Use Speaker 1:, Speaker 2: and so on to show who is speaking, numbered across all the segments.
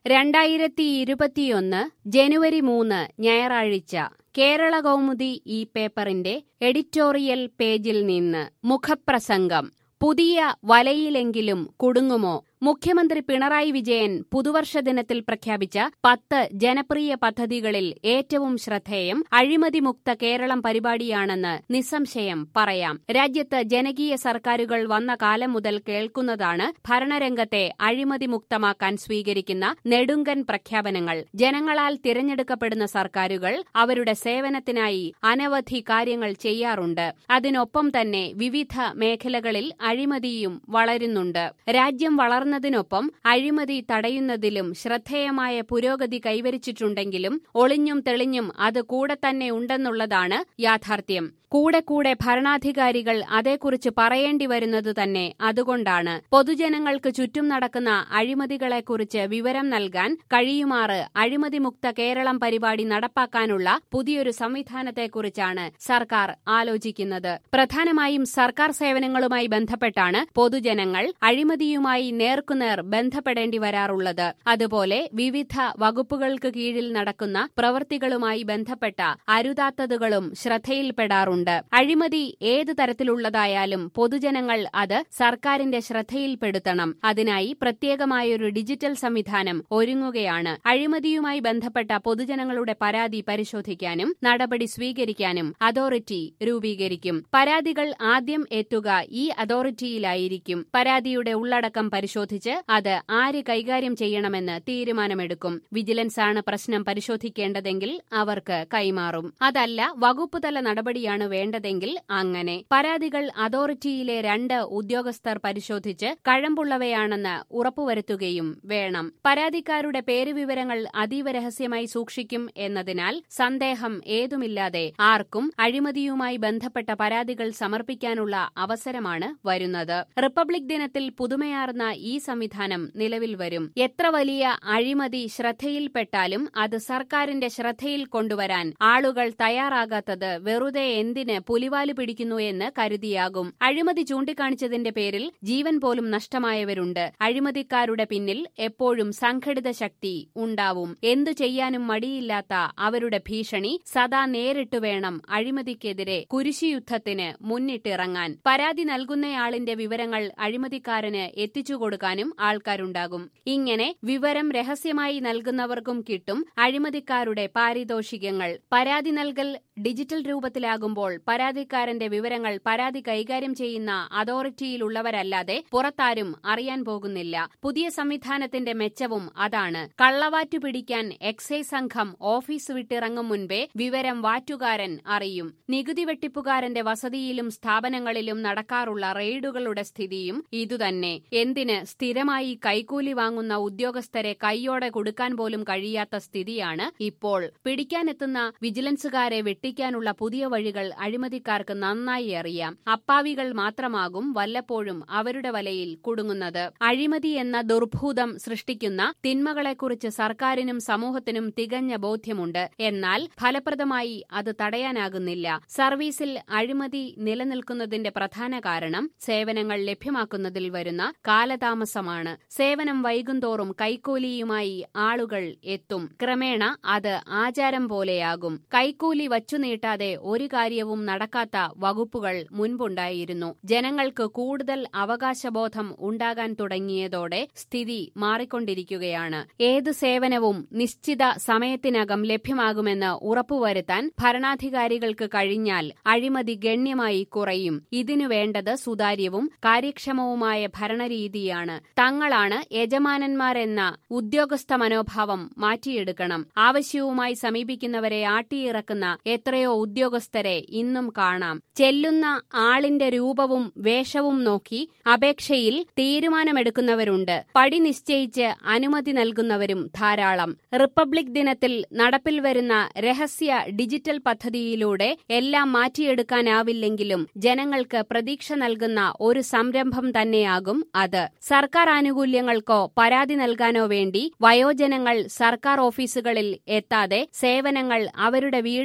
Speaker 1: രണ്ടായിരത്തി ഇരുപത്തിയൊന്ന് ജനുവരി മൂന്ന് ഞായറാഴ്ച കേരള കൗമുദി ഈ പേപ്പറിന്റെ എഡിറ്റോറിയൽ പേജിൽ നിന്ന് മുഖപ്രസംഗം പുതിയ വലയിലെങ്കിലും കുടുങ്ങുമോ മുഖ്യമന്ത്രി പിണറായി വിജയൻ പുതുവർഷ ദിനത്തിൽ പ്രഖ്യാപിച്ച പത്ത് ജനപ്രിയ പദ്ധതികളിൽ ഏറ്റവും ശ്രദ്ധേയം അഴിമതിമുക്ത കേരളം പരിപാടിയാണെന്ന് നിസ്സംശയം പറയാം രാജ്യത്ത് ജനകീയ സർക്കാരുകൾ വന്ന കാലം മുതൽ കേൾക്കുന്നതാണ് ഭരണരംഗത്തെ അഴിമതിമുക്തമാക്കാൻ സ്വീകരിക്കുന്ന നെടുങ്കൻ പ്രഖ്യാപനങ്ങൾ ജനങ്ങളാൽ തിരഞ്ഞെടുക്കപ്പെടുന്ന സർക്കാരുകൾ അവരുടെ സേവനത്തിനായി അനവധി കാര്യങ്ങൾ ചെയ്യാറുണ്ട് അതിനൊപ്പം തന്നെ വിവിധ മേഖലകളിൽ അഴിമതിയും വളരുന്നുണ്ട് രാജ്യം വളർന്നതിനൊപ്പം അഴിമതി തടയുന്നതിലും ശ്രദ്ധേയമായ പുരോഗതി കൈവരിച്ചിട്ടുണ്ടെങ്കിലും ഒളിഞ്ഞും തെളിഞ്ഞും അത് കൂടെ തന്നെ ഉണ്ടെന്നുള്ളതാണ് യാഥാർത്ഥ്യം കൂടെ കൂടെ ഭരണാധികാരികൾ അതേക്കുറിച്ച് പറയേണ്ടി വരുന്നത് തന്നെ അതുകൊണ്ടാണ് പൊതുജനങ്ങൾക്ക് ചുറ്റും നടക്കുന്ന അഴിമതികളെക്കുറിച്ച് വിവരം നൽകാൻ കഴിയുമാറ് അഴിമതിമുക്ത കേരളം പരിപാടി നടപ്പാക്കാനുള്ള പുതിയൊരു സംവിധാനത്തെക്കുറിച്ചാണ് സർക്കാർ ആലോചിക്കുന്നത് പ്രധാനമായും സർക്കാർ സേവനങ്ങളുമായി ബന്ധപ്പെട്ടാണ് പൊതുജനങ്ങൾ അഴിമതിയുമായി നേർക്കുനേർ ബന്ധപ്പെടേണ്ടി വരാറുള്ളത് അതുപോലെ വിവിധ വകുപ്പുകൾക്ക് കീഴിൽ നടക്കുന്ന പ്രവൃത്തികളുമായി ബന്ധപ്പെട്ട അരുതാത്തതുകളും ശ്രദ്ധയിൽപ്പെടാറുണ്ട് അഴിമതി ഏത് തരത്തിലുള്ളതായാലും പൊതുജനങ്ങൾ അത് സർക്കാരിന്റെ ശ്രദ്ധയിൽപ്പെടുത്തണം അതിനായി പ്രത്യേകമായൊരു ഡിജിറ്റൽ സംവിധാനം ഒരുങ്ങുകയാണ് അഴിമതിയുമായി ബന്ധപ്പെട്ട പൊതുജനങ്ങളുടെ പരാതി പരിശോധിക്കാനും നടപടി സ്വീകരിക്കാനും അതോറിറ്റി രൂപീകരിക്കും പരാതികൾ ആദ്യം എത്തുക ഈ അതോറിറ്റിയിലായിരിക്കും പരാതിയുടെ ഉള്ളടക്കം പരിശോധിച്ച് അത് ആര് കൈകാര്യം ചെയ്യണമെന്ന് തീരുമാനമെടുക്കും വിജിലൻസ് ആണ് പ്രശ്നം പരിശോധിക്കേണ്ടതെങ്കിൽ അവർക്ക് കൈമാറും അതല്ല വകുപ്പുതല നടപടിയാണ് വേണ്ടതെങ്കിൽ അങ്ങനെ പരാതികൾ അതോറിറ്റിയിലെ രണ്ട് ഉദ്യോഗസ്ഥർ പരിശോധിച്ച് കഴമ്പുള്ളവയാണെന്ന് ഉറപ്പുവരുത്തുകയും വേണം പരാതിക്കാരുടെ പേരുവിവരങ്ങൾ അതീവ രഹസ്യമായി സൂക്ഷിക്കും എന്നതിനാൽ സന്ദേഹം ഏതുമില്ലാതെ ആർക്കും അഴിമതിയുമായി ബന്ധപ്പെട്ട പരാതികൾ സമർപ്പിക്കാനുള്ള അവസരമാണ് വരുന്നത് റിപ്പബ്ലിക് ദിനത്തിൽ പുതുമയാർന്ന ഈ സംവിധാനം നിലവിൽ വരും എത്ര വലിയ അഴിമതി ശ്രദ്ധയിൽപ്പെട്ടാലും അത് സർക്കാരിന്റെ ശ്രദ്ധയിൽ കൊണ്ടുവരാൻ ആളുകൾ തയ്യാറാകാത്തത് വെറുതെ എന്തിന് പുലിവാല് പിടിക്കുന്നു എന്ന് കരുതിയാകും അഴിമതി ചൂണ്ടിക്കാണിച്ചതിന്റെ പേരിൽ ജീവൻ പോലും നഷ്ടമായവരുണ്ട് അഴിമതിക്കാരുടെ പിന്നിൽ എപ്പോഴും സംഘടിത ശക്തി ഉണ്ടാവും എന്തു ചെയ്യാനും മടിയില്ലാത്ത അവരുടെ ഭീഷണി സദാ നേരിട്ടു വേണം അഴിമതിക്കെതിരെ കുരിശുയുദ്ധത്തിന് മുന്നിട്ടിറങ്ങാൻ പരാതി നൽകുന്നയാളിന്റെ വിവരങ്ങൾ അഴിമതിക്കാരന് എത്തിച്ചുകൊടുക്കാനും ആൾക്കാരുണ്ടാകും ഇങ്ങനെ വിവരം രഹസ്യമായി നൽകുന്നവർക്കും കിട്ടും അഴിമതിക്കാരുടെ പാരിതോഷികങ്ങൾ പരാതി നൽകൽ ഡിജിറ്റൽ രൂപത്തിലാകുമ്പോൾ പരാതിക്കാരന്റെ വിവരങ്ങൾ പരാതി കൈകാര്യം ചെയ്യുന്ന അതോറിറ്റിയിലുള്ളവരല്ലാതെ പുറത്താരും അറിയാൻ പോകുന്നില്ല പുതിയ സംവിധാനത്തിന്റെ മെച്ചവും അതാണ് കള്ളവാറ്റു പിടിക്കാൻ എക്സൈസ് സംഘം ഓഫീസ് വിട്ടിറങ്ങും മുൻപേ വിവരം വാറ്റുകാരൻ അറിയും നികുതി വെട്ടിപ്പുകാരന്റെ വസതിയിലും സ്ഥാപനങ്ങളിലും നടക്കാറുള്ള റെയ്ഡുകളുടെ സ്ഥിതിയും ഇതുതന്നെ എന്തിന് സ്ഥിരമായി കൈക്കൂലി വാങ്ങുന്ന ഉദ്യോഗസ്ഥരെ കൈയോടെ കൊടുക്കാൻ പോലും കഴിയാത്ത സ്ഥിതിയാണ് ഇപ്പോൾ പിടിക്കാനെത്തുന്ന വിജിലൻസുകാരെ വെട്ടിക്കാനുള്ള പുതിയ വഴികൾ അഴിമതിക്കാർക്ക് നന്നായി അറിയാം അപ്പാവികൾ മാത്രമാകും വല്ലപ്പോഴും അവരുടെ വലയിൽ കുടുങ്ങുന്നത് അഴിമതി എന്ന ദുർഭൂതം സൃഷ്ടിക്കുന്ന തിന്മകളെക്കുറിച്ച് സർക്കാരിനും സമൂഹത്തിനും തികഞ്ഞ ബോധ്യമുണ്ട് എന്നാൽ ഫലപ്രദമായി അത് തടയാനാകുന്നില്ല സർവീസിൽ അഴിമതി നിലനിൽക്കുന്നതിന്റെ പ്രധാന കാരണം സേവനങ്ങൾ ലഭ്യമാക്കുന്നതിൽ വരുന്ന കാലതാമസമാണ് സേവനം വൈകുന്തോറും കൈക്കൂലിയുമായി ആളുകൾ എത്തും ക്രമേണ അത് ആചാരം പോലെയാകും കൈക്കൂലി വച്ചുനീട്ടാതെ ഒരു കാര്യവും നടക്കാത്ത വകുപ്പുകൾ മുൻപുണ്ടായിരുന്നു ജനങ്ങൾക്ക് കൂടുതൽ അവകാശബോധം ഉണ്ടാകാൻ തുടങ്ങിയതോടെ സ്ഥിതി മാറിക്കൊണ്ടിരിക്കുകയാണ് ഏത് സേവനവും നിശ്ചിത സമയത്തിനകം ലഭ്യമാകുമെന്ന് ഉറപ്പുവരുത്താൻ ഭരണാധികാരികൾക്ക് കഴിഞ്ഞാൽ അഴിമതി ഗണ്യമായി കുറയും ഇതിനു വേണ്ടത് സുതാര്യവും കാര്യക്ഷമവുമായ ഭരണരീതിയാണ് തങ്ങളാണ് യജമാനന്മാരെന്ന ഉദ്യോഗസ്ഥ മനോഭാവം മാറ്റിയെടുക്കണം ആവശ്യവുമായി സമീപിക്കുന്നവരെ ആട്ടിയിറക്കുന്ന എത്രയോ ഉദ്യോഗസ്ഥരെ ഇന്നും കാണാം ചെല്ലുന്ന ആളിന്റെ രൂപവും വേഷവും നോക്കി അപേക്ഷയിൽ തീരുമാനമെടുക്കുന്നവരുണ്ട് പടി നിശ്ചയിച്ച് അനുമതി നൽകുന്നവരും ധാരാളം റിപ്പബ്ലിക് ദിനത്തിൽ നടപ്പിൽ വരുന്ന രഹസ്യ ഡിജിറ്റൽ പദ്ധതിയിലൂടെ എല്ലാം മാറ്റിയെടുക്കാനാവില്ലെങ്കിലും ജനങ്ങൾക്ക് പ്രതീക്ഷ നൽകുന്ന ഒരു സംരംഭം തന്നെയാകും അത് സർക്കാർ ആനുകൂല്യങ്ങൾക്കോ പരാതി നൽകാനോ വേണ്ടി വയോജനങ്ങൾ സർക്കാർ ഓഫീസുകളിൽ എത്താതെ സേവനങ്ങൾ അവരുടെ വീടുകളിൽ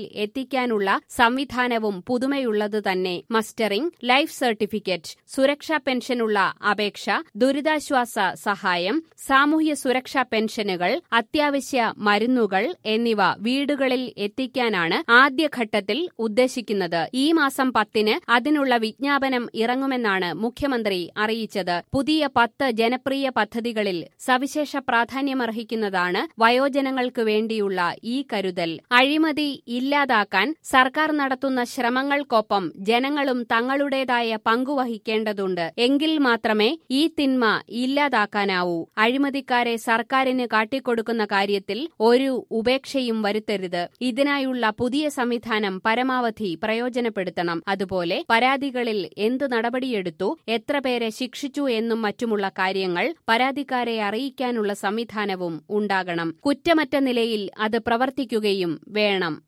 Speaker 1: എത്തിക്കാനുള്ള സംവിധാനവും പുതുമയുള്ളത് തന്നെ മസ്റ്ററിംഗ് ലൈഫ് സർട്ടിഫിക്കറ്റ് സുരക്ഷാ പെൻഷനുള്ള അപേക്ഷ ദുരിതാശ്വാസ സഹായം സാമൂഹ്യ സുരക്ഷാ പെൻഷനുകൾ അത്യാവശ്യ മരുന്നുകൾ എന്നിവ വീടുകളിൽ എത്തിക്കാനാണ് ആദ്യഘട്ടത്തിൽ ഉദ്ദേശിക്കുന്നത് ഈ മാസം പത്തിന് അതിനുള്ള വിജ്ഞാപനം ഇറങ്ങുമെന്നാണ് മുഖ്യമന്ത്രി അറിയിച്ചത് പുതിയ പത്ത് ജനപ്രിയ പദ്ധതികളിൽ സവിശേഷ പ്രാധാന്യമർഹിക്കുന്നതാണ് വയോജനങ്ങൾക്ക് വേണ്ടിയുള്ള ഈ കരുതൽ അഴിമതി ഇല്ലാതാക്കാൻ സർക്കാർ നടത്തുന്ന ശ്രമങ്ങൾക്കൊപ്പം ജനങ്ങളും തങ്ങളുടേതായ പങ്കുവഹിക്കേണ്ടതുണ്ട് എങ്കിൽ മാത്രമേ ഈ തിന്മ ഇല്ലാതാക്കാനാവൂ അഴിമതിക്കാരെ സർക്കാരിന് കാട്ടിക്കൊടുക്കുന്ന കാര്യത്തിൽ ഒരു ഉപേക്ഷയും വരുത്തരുത് ഇതിനായുള്ള പുതിയ സംവിധാനം പരമാവധി പ്രയോജനപ്പെടുത്തണം അതുപോലെ പരാതികളിൽ എന്ത് നടപടിയെടുത്തു എത്ര പേരെ ശിക്ഷിച്ചു എന്നും മറ്റുമുള്ള കാര്യങ്ങൾ പരാതിക്കാരെ അറിയിക്കാനുള്ള സംവിധാനവും ഉണ്ടാകണം കുറ്റമറ്റ നിലയിൽ അത് പ്രവർത്തിക്കുകയും വേണം